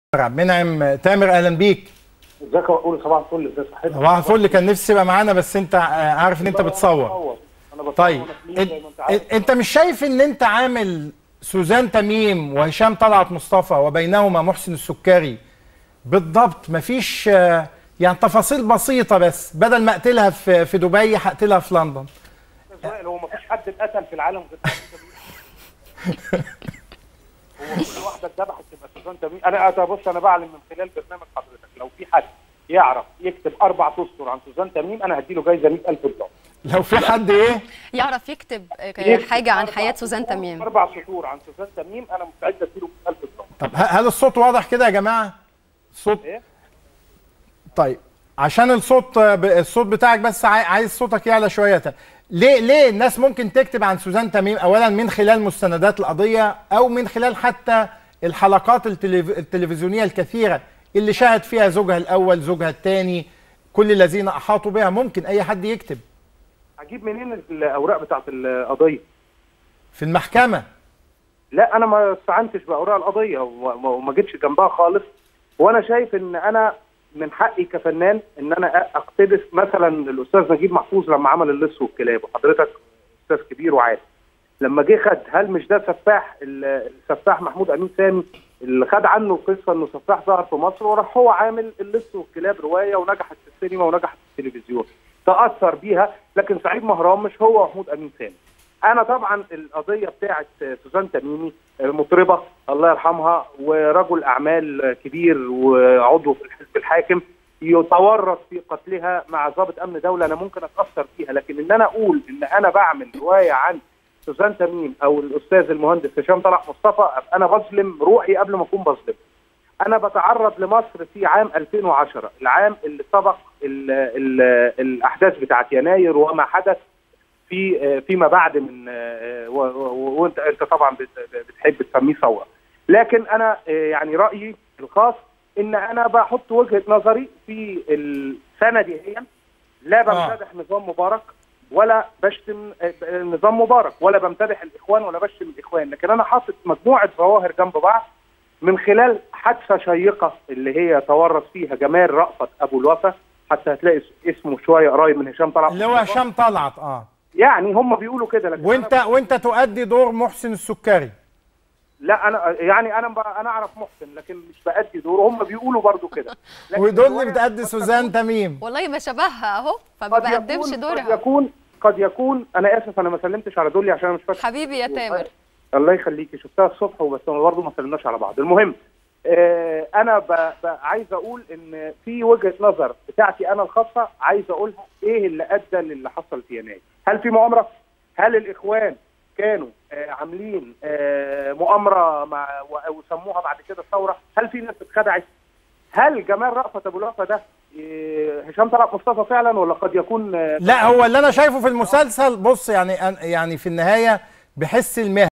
عبد المنعم تامر اهلا بيك ازيك اقول صباح الفل ازي صحتك صباح الفل كان نفسي تبقى معانا بس انت عارف ان انت بتصور انا بصور طيب وأنا في ليل زي ما انت عارف. انت, انت مش شايف ان انت عامل سوزان تميم وهشام طلعت مصطفى وبينهما محسن السكري بالضبط مفيش آه، يعني تفاصيل بسيطه بس بدل ما اقتلها في في دبي هقتلها في لندن سؤال هو مفيش حد اتقتل في العالم غير سوزان تميم هو كل واحده اتذبحت تبقى سوزان تميم انا أنا بص انا بعلن من خلال برنامج حضرتك لو في حد يعرف يكتب اربع اسطر عن سوزان تميم انا هديله جايزه 100000 دولار لو في حد ايه يعرف يكتب آه، يكتب حاجه عن أربع حياه سوزان سطور- تميم اربع سطور عن سوزان تميم انا مستعد اديله 100000 دولار طب ه- هل الصوت واضح كده يا جماعه الصوت ايه طيب عشان الصوت ب- الصوت بتاعك بس عاي- عايز صوتك يعلى شويه ليه ليه الناس ممكن تكتب عن سوزان تميم اولا من خلال مستندات القضيه او من خلال حتى الحلقات التلف... التلفزيونيه الكثيره اللي شاهد فيها زوجها الاول زوجها الثاني كل الذين احاطوا بها ممكن اي حد يكتب هجيب منين الاوراق بتاعت القضيه في المحكمه لا انا ما استعنتش باوراق القضيه وما وما جيتش جنبها خالص وانا شايف ان انا من حقي كفنان ان انا اقتبس مثلا الاستاذ نجيب محفوظ لما عمل اللص والكلاب وحضرتك استاذ كبير وعارف لما جه خد هل مش ده سفاح ال- السفاح محمود امين سامي اللي خد عنه القصه انه سفاح ظهر في مصر وراح هو عامل اللص والكلاب روايه ونجحت في السينما ونجحت في التلفزيون تاثر بيها لكن سعيد مهران مش هو محمود امين سامي انا طبعا القضيه بتاعت سوزان تميمي مطربه الله يرحمها ورجل اعمال كبير وعضو في الحزب الحاكم يتورط في قتلها مع ضابط امن دوله انا ممكن اتاثر فيها لكن ان انا اقول ان انا بعمل روايه عن سوزان تميم او الاستاذ المهندس هشام طلعت مصطفى أبقى انا بظلم روحي قبل ما اكون بظلم انا بتعرض لمصر في عام 2010 العام اللي سبق ال ال الاحداث بتاعت يناير وما حدث في فيما بعد من و- و- وانت انت طبعا بت- بتحب تسميه ثوره لكن انا يعني رايي الخاص ان انا بحط وجهه نظري في السنه دي هي لا بمتدح نظام مبارك ولا بشتم نظام مبارك ولا بمتدح الاخوان ولا بشتم الاخوان لكن انا حاطط مجموعه ظواهر جنب بعض من خلال حادثه شيقه اللي هي تورط فيها جمال رأفت ابو الوفا حتى هتلاقي اسمه شويه قريب من هشام طلعت اللي هو هشام طلعت اه يعني هم بيقولوا كده لكن وانت أنا وانت تؤدي دور محسن السكري لا انا يعني انا ب- انا اعرف محسن لكن مش بأدي دوره هم بيقولوا برضو كده لكن ودول الرواية اللي بتأدي قد سوزان تميم والله ما شبهها اهو فما قد بقدمش يكون- قد دورها يكون قد يكون انا اسف انا ما سلمتش على دولي عشان انا مش فاكر حبيبي يا تامر الله يخليكي شفتها الصبح وبس برضه ما سلمناش على بعض المهم آه انا ب... ب... عايز اقول ان في وجهه نظر بتاعتي انا الخاصه عايز اقولها ايه اللي ادى للي حصل في يناير هل في مؤامره هل الاخوان كانوا آه عاملين آه مؤامره مع و- وسموها بعد كده ثوره هل في ناس اتخدعت هل جمال رأفت ابو الوفا ده آه، هشام طلعت مصطفى فعلا ولا قد يكون آه، لا هو اللي انا شايفه في المسلسل بص يعني أن- يعني في النهايه بحس المهنه